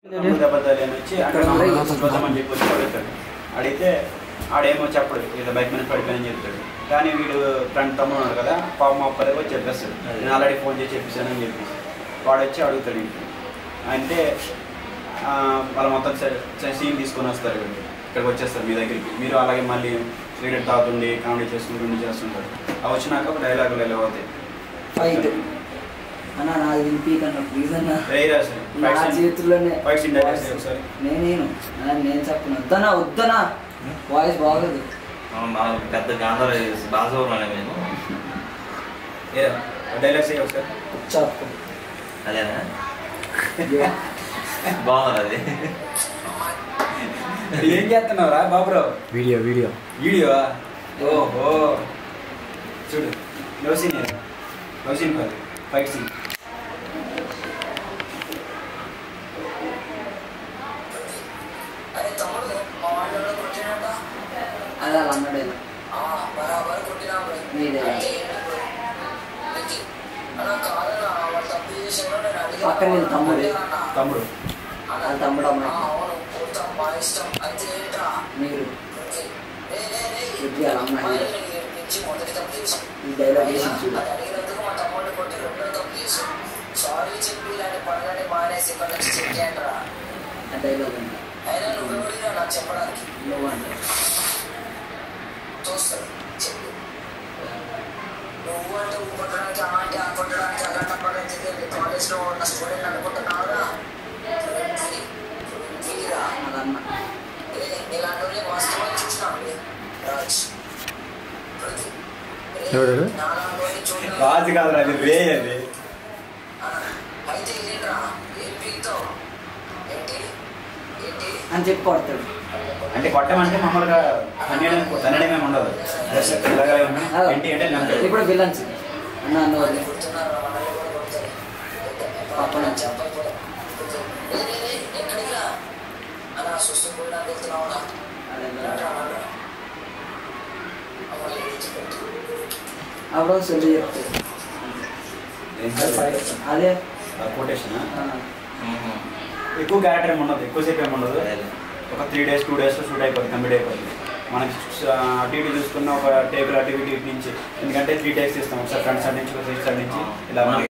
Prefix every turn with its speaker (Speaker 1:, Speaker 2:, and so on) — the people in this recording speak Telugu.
Speaker 1: దెబ్బతాలి అని వచ్చి అక్కడ చూద్దామని చెప్పి వచ్చి అడుగుతాడు అడిగితే ఆడేమో చెప్పడు ఇలా బైక్ మీద పడిపోయానని చెప్తాడు కానీ వీడు ఫ్రెండ్ తమ్ముడు ఉన్నాడు కదా పాపం అప్పదే వచ్చి చెప్పేస్తాడు నేను ఆల్రెడీ ఫోన్ చేసి చెప్పేసానని చెప్పి వాడు వచ్చి అడుగుతాడు ఇంటికి అంటే ఆ, వాళ్ళు మొత్తం సీన్ తీసుకొని వస్తారు వీళ్ళు. ఇక్కడికి వచ్చేస్తారు మీ దగ్గరికి మీరు అలాగే మళ్ళీ సిగరెట్ తాగుతుండి కామెడీ చేసుకుంటుండి చేస్తుంటారు అవి వచ్చినాక డైలాగులు ఎలా అవుతాయి
Speaker 2: ఫైట్ అన్న నాది వినిపీకన్నా ప్లీజ్ అన్న
Speaker 1: రేరా సార్
Speaker 2: నా
Speaker 1: ఫైట్ సీన్-
Speaker 2: చేతుల్లోనే
Speaker 1: ఫైట్ సీన్ డైలాగ్స్ ఒకసారి
Speaker 2: నేనేను అన్న, నేను చెప్పను వద్దనా వద్దనా వాయిస్ బాగోదు
Speaker 3: మా పెద్ద గాంధర్ బాజోరులోనే మేము
Speaker 1: ఏ డైలాగ్స్ ఏ ఒకసారి
Speaker 2: చెప్పు
Speaker 3: అదేనా బాగుంది అది
Speaker 1: ఏం చేస్తున్నావురా బాబురావు
Speaker 4: వీడియో వీడియో
Speaker 1: వీడియో ఓహో చూడు లవ్ సీన్ లవ్ సీన్ కాదు ఫైట్ సీన్
Speaker 5: అరే తమ్ముడు మా వాళ్ళు ఎవరో కొట్టినట్ట
Speaker 2: అది అలా అన్నాడు
Speaker 5: ఆ, బరాబర్ కొట్టినా బ్రో.
Speaker 2: మీదే.
Speaker 5: అయితే ఏంటి బ్రో? వెక్కి. అన్న కాదన్నా వాళ్ళు తప్పు చేశారో నేను అడిగాను.
Speaker 2: పక్కన వీళ్ళ తమ్ముడు.
Speaker 5: అడిగానన్నా.
Speaker 1: తమ్ముడు
Speaker 5: అన్న,
Speaker 2: వాళ్ళ తమ్ముడు అమ్మాయి.
Speaker 5: ఆ, అవును కొడతాం మా ఇష్టం అయితే ఏంట్రా
Speaker 2: మీరు
Speaker 5: వెక్కి. రేయ్, రేయ్, రేయ్.
Speaker 2: వెక్కి వాళ్ళ అమ్మాయి.
Speaker 5: అమ్మాయిని నేను ఏడిపించి మొదటి తప్పు చేశాను.
Speaker 2: ఈ డైలాగ్ వేసి చూడు
Speaker 5: అది అడిగినందుకు మా తమ్ముడిని కొట్టి రెండో తప్పు చేశాను సారీ చెప్పి ఇలాంటి పనులని మానేసి ఇక్కడ నుంచి చెప్పానురా
Speaker 2: ఆ డైలాగ్ అండి
Speaker 5: అయినా నువ్వెవడిరా నాకు చెప్పడానికి
Speaker 2: నువ్వు అంటే
Speaker 5: చూస్తాడు చెప్పు నువ్వు అంటే ఊ కొట్టడానికి ఆ అంటే ఆ కొట్టడానికి అలాంటి పద్ధతి కాలేజ్లో ఉన్న స్టూడెంట్ అనుకుంటున్నావురా మీరా
Speaker 2: అది అన్న
Speaker 5: ఇలాంటి వాళ్ళే వాస్తవాన్ని చూసినావు రాజ్ ప్రతి
Speaker 4: ఎవరు?
Speaker 5: నాలాంటి వాడిని చూడడం-
Speaker 1: రాజు కాదురా అది రే అది
Speaker 5: ఆ, అయితే ఏంట్రా ఏం పీకుతావు ఏంటి ఏంటి
Speaker 2: అని చెప్పి కొడతాడు
Speaker 1: అంటే కొట్టమంటే మామూలుగా తన్నడం తన్నడం ఏమి ఉండదు జస్ట్ ఇలాగా ఉన్నా, ఏంటి అంటే నమ్మకం.
Speaker 2: ఇప్పుడు విలన్స్ అన్న అన్న
Speaker 5: వాళ్ళు
Speaker 2: వదిలే.
Speaker 5: కొడుతున్నారా మనల్ని కూడా కొడతారు
Speaker 2: పక్కన.
Speaker 5: చెప్పాలి కూడా ఏ, ఏ, ఏ, ఎక్కడికి రా అలా సుస్సు కూడా వెళ్తున్నావునా
Speaker 2: అదే అన్న.
Speaker 5: రాట్రా, రాట్రా. అమ్మ, లేచి పెట్టు.
Speaker 2: అప్పుడు సొల్లు చెప్తాడు
Speaker 1: ఏం సార్
Speaker 2: అదే
Speaker 1: కొటేషన్
Speaker 2: ఆ,
Speaker 1: ఎక్కువ క్యారెక్టర్ ఏమి ఉండదు ఎక్కువసేపు ఏమి ఉండదు
Speaker 3: అదేలే.
Speaker 1: ఒక త్రీ డేస్ టూ డేస్లో షూట్ అయిపోతుంది కంప్లీట్ అయిపోతుంది మనకి ఆ, అటు ఇటు చూసుకున్న ఒక టేబుల్ అటు ఇటు ఇటు నుంచి ఎందుకంటే త్రీ టేక్స్ ఇస్తాం ఒకసారి ఫ్రంట్ సైడ్ నుంచి ఒకసారి సైడ్ నుంచి ఇలా